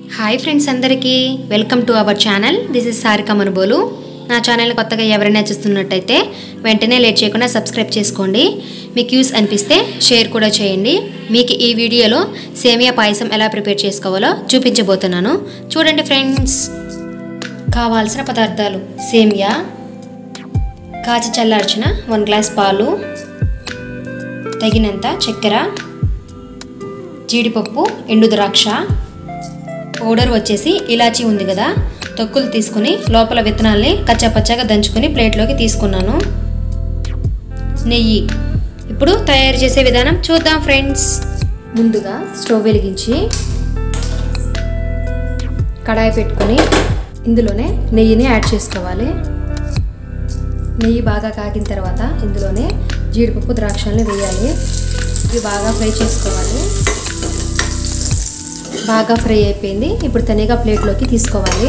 hi friends అందరికీ welcome to our channel this is Sarika Manubolu నా channel కొత్తగా ఎవరైనా చూస్తున్నట్టయితే వెంటనే లేట్ చేయకుండా సబ్స్క్రైబ్ చేసుకోండి మీకు యూస్ అనిపిస్తే షేర్ కూడా చేయండి మీకు ఈ వీడియోలో సేమియా పాయసం ఎలా ప్రిపేర్ చేసుకోవాలో చూపించబోతున్నాను చూడండి ఫ్రెండ్స్ కావాల్సిన పదార్థాలు సేమియా కాచి చల్లార్చిన వన్ గ్లాస్ పాలు తగినంత చక్కెర జీడిపప్పు ఎండు ద్రాక్ష పౌడర్ వచ్చేసి ఇలాచీ ఉంది కదా తొక్కులు తీసుకుని లోపల విత్తనాల్ని కచ్చాపచ్చాగా దంచుకొని ప్లేట్లోకి తీసుకున్నాను నెయ్యి ఇప్పుడు తయారు చేసే విధానం చూద్దాం ఫ్రెండ్స్ ముందుగా స్టవ్ వెలిగించి కడాయి పెట్టుకొని ఇందులోనే నెయ్యిని యాడ్ చేసుకోవాలి నెయ్యి బాగా కాగిన తర్వాత ఇందులోనే జీడిపప్పు ద్రాక్షల్ని వేయాలి ఇవి బాగా ఫ్రై చేసుకోవాలి బాగా ఫ్రై అయిపోయింది ఇప్పుడు తనిగా ప్లేట్లోకి తీసుకోవాలి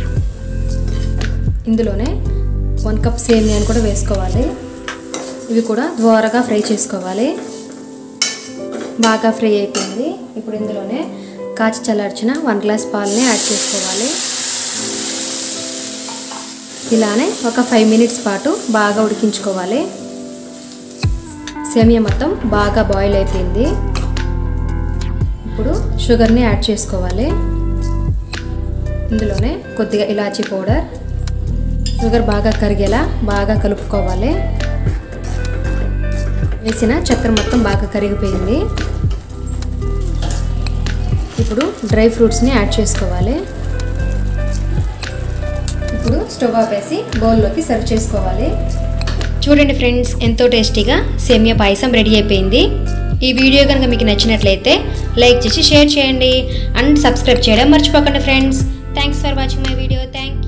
ఇందులోనే వన్ కప్ సేమియాని కూడా వేసుకోవాలి ఇవి కూడా ద్వారగా ఫ్రై చేసుకోవాలి బాగా ఫ్రై అయిపోయింది ఇప్పుడు ఇందులోనే కాచి చల్లార్చిన వన్ గ్లాస్ పాలని యాడ్ చేసుకోవాలి ఇలానే ఒక ఫైవ్ మినిట్స్ పాటు బాగా ఉడికించుకోవాలి సేమియా మొత్తం బాగా బాయిల్ అయిపోయింది ఇప్పుడు షుగర్ని యాడ్ చేసుకోవాలి ఇందులోనే కొద్దిగా ఇలాచీ పౌడర్ షుగర్ బాగా కరిగేలా బాగా కలుపుకోవాలి వేసిన చక్కెర మొత్తం బాగా కరిగిపోయింది ఇప్పుడు డ్రై ఫ్రూట్స్ని యాడ్ చేసుకోవాలి ఇప్పుడు స్టవ్ ఆపేసి బౌల్లోకి సర్వ్ చేసుకోవాలి చూడండి ఫ్రెండ్స్ ఎంతో టేస్టీగా సేమియా పాయసం రెడీ అయిపోయింది ఈ వీడియో కనుక మీకు నచ్చినట్లయితే లైక్ చేసి షేర్ చేయండి అండ్ సబ్స్క్రైబ్ చేయడం మర్చిపోకండి friends thanks for watching my video thank